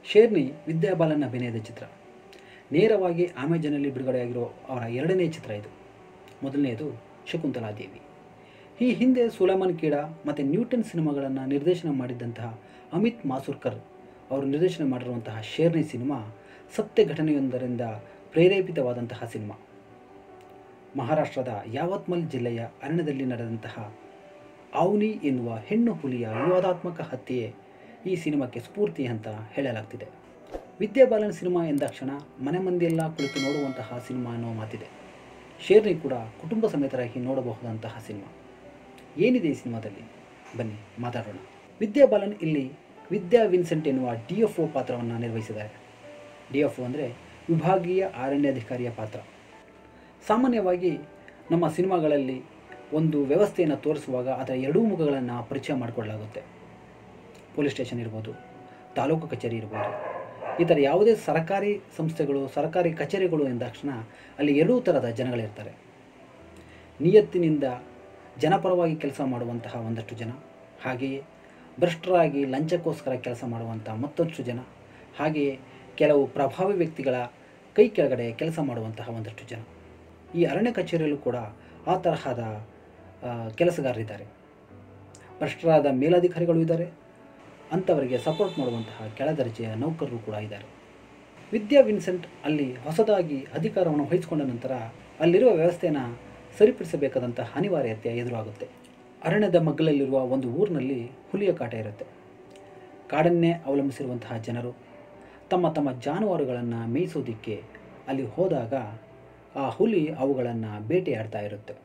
ಶೇರ್ನಿ ವಿದ್ಯಾಬಾಲನ್ ಅಭಿನಯದ ಚಿತ್ರ ನೇರವಾಗಿ ಅಮೆಜಾನಲ್ಲಿ ಬಿಡುಗಡೆಯಾಗಿರೋ ಅವರ ಎರಡನೇ ಚಿತ್ರ ಇದು ಮೊದಲನೆಯದು ಶಕುಂತಲಾದೇವಿ ಈ ಹಿಂದೆ ಸುಲೈಮಾನ್ ಕೀಡಾ ಮತ್ತು ನ್ಯೂಟನ್ ಸಿನಿಮಾಗಳನ್ನು ನಿರ್ದೇಶನ ಮಾಡಿದ್ದಂತಹ ಅಮಿತ್ ಮಾಸುರ್ಕರ್ ಅವರು ನಿರ್ದೇಶನ ಮಾಡಿರುವಂತಹ ಶೇರ್ನಿ ಸಿನಿಮಾ ಸತ್ಯ ಘಟನೆಯೊಂದರಿಂದ ಪ್ರೇರೇಪಿತವಾದಂತಹ ಸಿನಿಮಾ ಮಹಾರಾಷ್ಟ್ರದ ಯಾವತ್ಮಲ್ ಜಿಲ್ಲೆಯ ಅರಣ್ಯದಲ್ಲಿ ನಡೆದಂತಹ ಆವ್ನಿ ಎನ್ನುವ ಹೆಣ್ಣು ಹುಲಿಯ ವಿವಾದಾತ್ಮಕ ಹತ್ಯೆ ಈ ಸಿನಿಮಾಕ್ಕೆ ಸ್ಫೂರ್ತಿ ಅಂತ ಹೇಳಲಾಗ್ತಿದೆ ವಿದ್ಯಾಬಾಲನ್ ಸಿನಿಮಾ ಎಂದಾಕ್ಷಣ ಮನೆ ಮಂದಿಯೆಲ್ಲ ಕುಳಿತು ನೋಡುವಂತಹ ಸಿನಿಮಾ ಅನ್ನೋ ಮಾತಿದೆ ಶೇರ್ನಿ ಕೂಡ ಕುಟುಂಬ ಸಮೇತರಾಗಿ ನೋಡಬಹುದಂತಹ ಸಿನಿಮಾ ಏನಿದೆ ಈ ಸಿನಿಮಾದಲ್ಲಿ ಬನ್ನಿ ಮಾತಾಡೋಣ ವಿದ್ಯಾಬಾಲನ್ ಇಲ್ಲಿ ವಿದ್ಯಾ ವಿನ್ಸೆಂಟ್ ಎನ್ನುವ ಡಿ ಎಫ್ ಒ ಪಾತ್ರವನ್ನು ನಿರ್ವಹಿಸಿದ್ದಾರೆ ಡಿ ಎಫ್ ಒ ಅಂದರೆ ವಿಭಾಗೀಯ ಅರಣ್ಯಾಧಿಕಾರಿಯ ಪಾತ್ರ ಸಾಮಾನ್ಯವಾಗಿ ನಮ್ಮ ಸಿನಿಮಾಗಳಲ್ಲಿ ಒಂದು ವ್ಯವಸ್ಥೆಯನ್ನು ತೋರಿಸುವಾಗ ಅದರ ಎರಡೂ ಮುಖಗಳನ್ನು ಪರಿಚಯ ಮಾಡಿಕೊಳ್ಳಲಾಗುತ್ತೆ ಪೊಲೀಸ್ ಸ್ಟೇಷನ್ ಇರ್ಬೋದು ತಾಲೂಕು ಕಚೇರಿ ಇರ್ಬೋದು ಈ ಥರ ಯಾವುದೇ ಸರ್ಕಾರಿ ಸಂಸ್ಥೆಗಳು ಸರ್ಕಾರಿ ಕಚೇರಿಗಳು ಎಂದಾಕ್ಷಣ ಅಲ್ಲಿ ಎರಡೂ ಥರದ ಜನಗಳಿರ್ತಾರೆ ನಿಯತ್ತಿನಿಂದ ಜನಪರವಾಗಿ ಕೆಲಸ ಮಾಡುವಂತಹ ಒಂದಷ್ಟು ಜನ ಹಾಗೆಯೇ ಭ್ರಷ್ಟರಾಗಿ ಲಂಚಕ್ಕೋಸ್ಕರ ಕೆಲಸ ಮಾಡುವಂಥ ಮತ್ತಷ್ಟು ಜನ ಹಾಗೆಯೇ ಕೆಲವು ಪ್ರಭಾವಿ ವ್ಯಕ್ತಿಗಳ ಕೈ ಕೆಳಗಡೆ ಕೆಲಸ ಮಾಡುವಂತಹ ಒಂದಷ್ಟು ಜನ ಈ ಅರಣ್ಯ ಕಚೇರಿಯಲ್ಲೂ ಕೂಡ ಆ ತರಹದ ಆ, ಕೆಲಸಗಾರರಿದ್ದಾರೆ ಭ್ರಷ್ಟರಾದ ಮೇಲಧಿಕಾರಿಗಳು ಇದ್ದಾರೆ ಅಂಥವರಿಗೆ ಸಪೋರ್ಟ್ ಮಾಡುವಂತಹ ಕೆಳದರ್ಜೆಯ ನೌಕರರು ಕೂಡ ಇದ್ದಾರೆ ವಿದ್ಯಾ ವಿನ್ಸೆಂಟ್ ಅಲ್ಲಿ ಹೊಸದಾಗಿ ಅಧಿಕಾರವನ್ನು ವಹಿಸಿಕೊಂಡ ನಂತರ ಅಲ್ಲಿರುವ ವ್ಯವಸ್ಥೆಯನ್ನು ಸರಿಪಡಿಸಬೇಕಾದಂತಹ ಅನಿವಾರ್ಯತೆ ಎದುರಾಗುತ್ತೆ ಅರಣ್ಯದ ಮಗ್ಗಲಲ್ಲಿರುವ ಒಂದು ಊರಿನಲ್ಲಿ ಹುಲಿಯ ಕಾಟ ಇರುತ್ತೆ ಕಾಡನ್ನೇ ಅವಲಂಬಿಸಿರುವಂತಹ ಜನರು ತಮ್ಮ ತಮ್ಮ ಜಾನುವಾರುಗಳನ್ನು ಮೇಯಿಸೋದಕ್ಕೆ ಅಲ್ಲಿ ಹೋದಾಗ ಆ ಹುಲಿ ಅವುಗಳನ್ನು ಬೇಟೆಯಾಡ್ತಾ ಇರುತ್ತೆ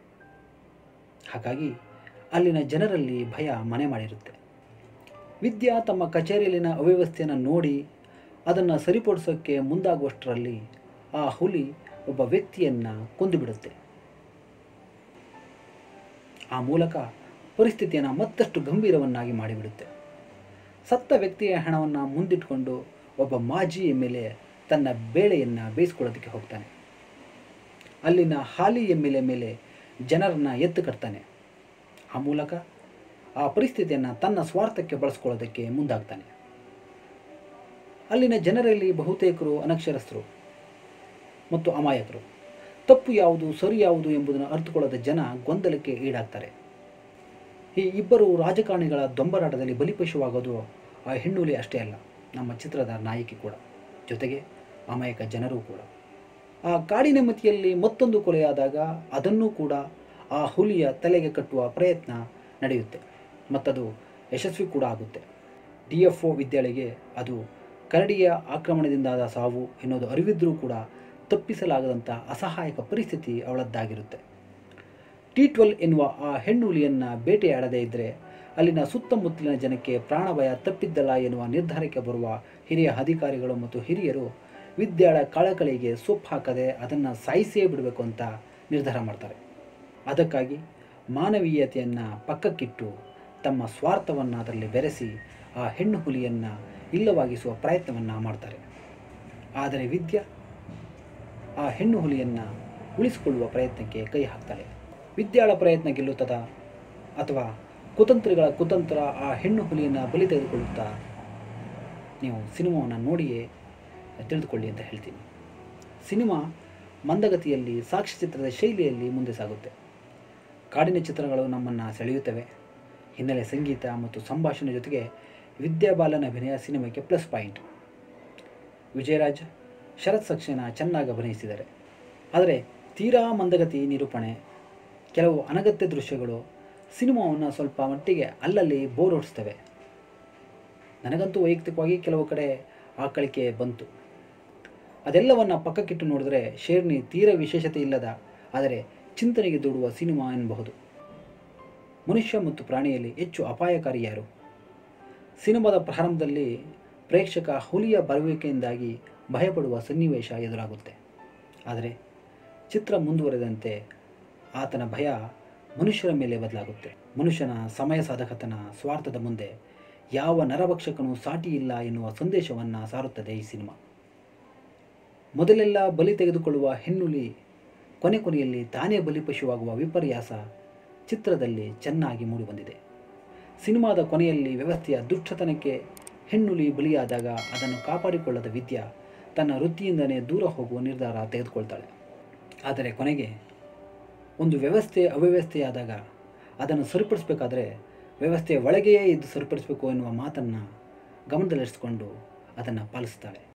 ಹಾಗಾಗಿ ಅಲ್ಲಿನ ಜನರಲ್ಲಿ ಭಯ ಮನೆ ಮಾಡಿರುತ್ತೆ ವಿದ್ಯಾ ತಮ್ಮ ಕಚೇರಿಯಲ್ಲಿನ ಅವ್ಯವಸ್ಥೆಯನ್ನು ನೋಡಿ ಅದನ್ನು ಸರಿಪಡಿಸೋಕ್ಕೆ ಮುಂದಾಗುವಷ್ಟರಲ್ಲಿ ಆ ಹುಲಿ ಒಬ್ಬ ವ್ಯಕ್ತಿಯನ್ನು ಕೊಂದುಬಿಡುತ್ತೆ ಆ ಮೂಲಕ ಪರಿಸ್ಥಿತಿಯನ್ನು ಮತ್ತಷ್ಟು ಗಂಭೀರವನ್ನಾಗಿ ಮಾಡಿಬಿಡುತ್ತೆ ಸತ್ತ ವ್ಯಕ್ತಿಯ ಹಣವನ್ನು ಮುಂದಿಟ್ಕೊಂಡು ಒಬ್ಬ ಮಾಜಿ ಎಮ್ ಎಲ್ ಎ ತನ್ನ ಬೇಳೆಯನ್ನು ಬೇಯಿಸ್ಕೊಳ್ಳೋದಕ್ಕೆ ಹೋಗ್ತಾನೆ ಅಲ್ಲಿನ ಹಾಲಿ ಎಮ್ ಎಲ್ ಎ ಮೇಲೆ ಜನರನ್ನು ಎತ್ತು ಕಟ್ತಾನೆ ಆ ಮೂಲಕ ಆ ಪರಿಸ್ಥಿತಿಯನ್ನು ತನ್ನ ಸ್ವಾರ್ಥಕ್ಕೆ ಬಳಸ್ಕೊಳ್ಳೋದಕ್ಕೆ ಮುಂದಾಗ್ತಾನೆ ಅಲ್ಲಿನ ಜನರಲ್ಲಿ ಬಹುತೇಕರು ಅನಕ್ಷರಸ್ಥರು ಮತ್ತು ಅಮಾಯಕರು ತಪ್ಪು ಯಾವುದು ಸರಿ ಯಾವುದು ಎಂಬುದನ್ನು ಅರ್ಥಕೊಳ್ಳದ ಜನ ಗೊಂದಲಕ್ಕೆ ಈಡಾಗ್ತಾರೆ ಈ ಇಬ್ಬರು ರಾಜಕಾರಣಿಗಳ ದೊಂಬರಾಟದಲ್ಲಿ ಬಲಿಪಶುವಾಗೋದು ಆ ಹೆಣ್ಣುಲಿ ಅಷ್ಟೇ ಅಲ್ಲ ನಮ್ಮ ಚಿತ್ರದ ನಾಯಕಿ ಕೂಡ ಜೊತೆಗೆ ಅಮಾಯಕ ಜನರೂ ಕೂಡ ಆ ಕಾಡಿನ ಮತಿಯಲ್ಲಿ ಮತ್ತೊಂದು ಕೊಲೆಯಾದಾಗ ಅದನ್ನೂ ಕೂಡ ಆ ಹುಲಿಯ ತಲೆಗೆ ಕಟ್ಟುವ ಪ್ರಯತ್ನ ನಡೆಯುತ್ತೆ ಮತ್ತದು ಯಶಸ್ವಿ ಕೂಡ ಆಗುತ್ತೆ ಡಿ ಎಫ್ ಒ ವಿದ್ಯಾಳಿಗೆ ಅದು ಕರಡಿಯ ಆಕ್ರಮಣದಿಂದಾದ ಸಾವು ಎನ್ನುವುದು ಅರಿವಿದ್ರೂ ಕೂಡ ತಪ್ಪಿಸಲಾಗದಂಥ ಅಸಹಾಯಕ ಪರಿಸ್ಥಿತಿ ಅವಳದ್ದಾಗಿರುತ್ತೆ ಟಿ ಟ್ವೆಲ್ ಎನ್ನುವ ಆ ಹೆಣ್ಣು ಹುಲಿಯನ್ನು ಬೇಟೆಯಾಡದೇ ಇದ್ದರೆ ಅಲ್ಲಿನ ಸುತ್ತಮುತ್ತಲಿನ ಜನಕ್ಕೆ ಪ್ರಾಣಭಯ ತಪ್ಪಿದ್ದಲ್ಲ ಎನ್ನುವ ನಿರ್ಧಾರಕ್ಕೆ ಬರುವ ಹಿರಿಯ ಅಧಿಕಾರಿಗಳು ಮತ್ತು ಹಿರಿಯರು ವಿದ್ಯಾಳ ಕಳಕಳಿಗೆ ಸೊಪ್ಪು ಹಾಕದೆ ಅದನ್ನು ಸಾಯಿಸಿಯೇ ಬಿಡಬೇಕು ಅಂತ ನಿರ್ಧಾರ ಮಾಡ್ತಾರೆ ಅದಕ್ಕಾಗಿ ಮಾನವೀಯತೆಯನ್ನು ಪಕ್ಕಕ್ಕಿಟ್ಟು ತಮ್ಮ ಸ್ವಾರ್ಥವನ್ನು ಅದರಲ್ಲಿ ಬೆರೆಸಿ ಆ ಹೆಣ್ಣು ಹುಲಿಯನ್ನು ಇಲ್ಲವಾಗಿಸುವ ಪ್ರಯತ್ನವನ್ನು ಮಾಡ್ತಾರೆ ಆದರೆ ವಿದ್ಯಾ ಆ ಹೆಣ್ಣು ಹುಲಿಯನ್ನು ಉಳಿಸಿಕೊಳ್ಳುವ ಪ್ರಯತ್ನಕ್ಕೆ ಕೈ ಹಾಕ್ತಾಳೆ ವಿದ್ಯಾಳ ಪ್ರಯತ್ನ ಗೆಲ್ಲುತ್ತದ ಅಥವಾ ಕುತಂತ್ರಿಗಳ ಕುತಂತ್ರ ಆ ಹೆಣ್ಣು ಹುಲಿಯನ್ನು ಬಲಿ ತೆಗೆದುಕೊಳ್ಳುತ್ತಾ ನೀವು ಸಿನಿಮಾವನ್ನು ನೋಡಿಯೇ ತಿಳಿದುಕೊಳ್ಳಿ ಅಂತ ಹೇಳ್ತೀನಿ ಸಿನಿಮಾ ಮಂದಗತಿಯಲ್ಲಿ ಸಾಕ್ಷ್ಯಚಿತ್ರದ ಶೈಲಿಯಲ್ಲಿ ಮುಂದೆ ಸಾಗುತ್ತೆ ಕಾಡಿನ ಚಿತ್ರಗಳು ನಮ್ಮನ್ನು ಸೆಳೆಯುತ್ತವೆ ಹಿನ್ನೆಲೆ ಸಂಗೀತ ಮತ್ತು ಸಂಭಾಷಣೆ ಜೊತೆಗೆ ವಿದ್ಯಾಬಾಲನ್ ಅಭಿನಯ ಸಿನಿಮಾಕ್ಕೆ ಪ್ಲಸ್ ಪಾಯಿಂಟ್ ವಿಜಯರಾಜ್ ಶರತ್ ಸಕ್ಸೇನಾ ಚೆನ್ನಾಗಿ ಅಭಿನಯಿಸಿದ್ದಾರೆ ಆದರೆ ತೀರಾ ಮಂದಗತಿ ನಿರೂಪಣೆ ಕೆಲವು ಅನಗತ್ಯ ದೃಶ್ಯಗಳು ಸಿನಿಮಾವನ್ನು ಸ್ವಲ್ಪ ಮಟ್ಟಿಗೆ ಅಲ್ಲಲ್ಲಿ ಬೋರ್ ಹೊಡಿಸ್ತವೆ ನನಗಂತೂ ವೈಯಕ್ತಿಕವಾಗಿ ಕೆಲವು ಕಡೆ ಆಕಳಿಕೆ ಬಂತು ಅದೆಲ್ಲವನ್ನು ಪಕ್ಕಕ್ಕಿಟ್ಟು ನೋಡಿದ್ರೆ ಶೇರ್ನಿ ತೀರ ವಿಶೇಷತೆ ಇಲ್ಲದ ಆದರೆ ಚಿಂತನೆಗೆ ದೂಡುವ ಸಿನಿಮಾ ಎನ್ನಬಹುದು ಮನುಷ್ಯ ಮತ್ತು ಪ್ರಾಣಿಯಲ್ಲಿ ಹೆಚ್ಚು ಅಪಾಯಕಾರಿ ಯಾರು ಸಿನಿಮಾದ ಪ್ರಾರಂಭದಲ್ಲಿ ಪ್ರೇಕ್ಷಕ ಹುಲಿಯ ಬರುವಿಕೆಯಿಂದಾಗಿ ಭಯಪಡುವ ಸನ್ನಿವೇಶ ಎದುರಾಗುತ್ತೆ ಆದರೆ ಚಿತ್ರ ಮುಂದುವರೆದಂತೆ ಆತನ ಭಯ ಮನುಷ್ಯರ ಮೇಲೆ ಬದಲಾಗುತ್ತೆ ಮನುಷ್ಯನ ಸಮಯ ಸಾಧಕತನ ಸ್ವಾರ್ಥದ ಮುಂದೆ ಯಾವ ನರಭಕ್ಷಕನೂ ಸಾಟಿ ಇಲ್ಲ ಎನ್ನುವ ಸಂದೇಶವನ್ನು ಸಾರುತ್ತದೆ ಈ ಸಿನಿಮಾ ಮೊದಲೆಲ್ಲ ಬಲಿ ತೆಗೆದುಕೊಳ್ಳುವ ಹೆಣ್ಣುಲಿ ಕೊನೆ ಕೊನೆಯಲ್ಲಿ ತಾನೇ ಬಲಿಪಶುವಾಗುವ ವಿಪರ್ಯಾಸ ಚಿತ್ರದಲ್ಲಿ ಚೆನ್ನಾಗಿ ಮೂಡಿಬಂದಿದೆ ಸಿನಿಮಾದ ಕೊನೆಯಲ್ಲಿ ವ್ಯವಸ್ಥೆಯ ದುಷ್ಟತನಕ್ಕೆ ಹೆಣ್ಣುಲಿ ಬಲಿಯಾದಾಗ ಅದನ್ನು ಕಾಪಾಡಿಕೊಳ್ಳದ ವಿದ್ಯಾ ತನ್ನ ವೃತ್ತಿಯಿಂದಲೇ ದೂರ ಹೋಗುವ ನಿರ್ಧಾರ ತೆಗೆದುಕೊಳ್ತಾಳೆ ಆದರೆ ಕೊನೆಗೆ ಒಂದು ವ್ಯವಸ್ಥೆ ಅವ್ಯವಸ್ಥೆಯಾದಾಗ ಅದನ್ನು ಸರಿಪಡಿಸಬೇಕಾದ್ರೆ ವ್ಯವಸ್ಥೆಯ ಒಳಗೆಯೇ ಇದ್ದು ಸರಿಪಡಿಸಬೇಕು ಎನ್ನುವ ಮಾತನ್ನು ಗಮನದಲ್ಲಿರಿಸಿಕೊಂಡು ಅದನ್ನು ಪಾಲಿಸ್ತಾಳೆ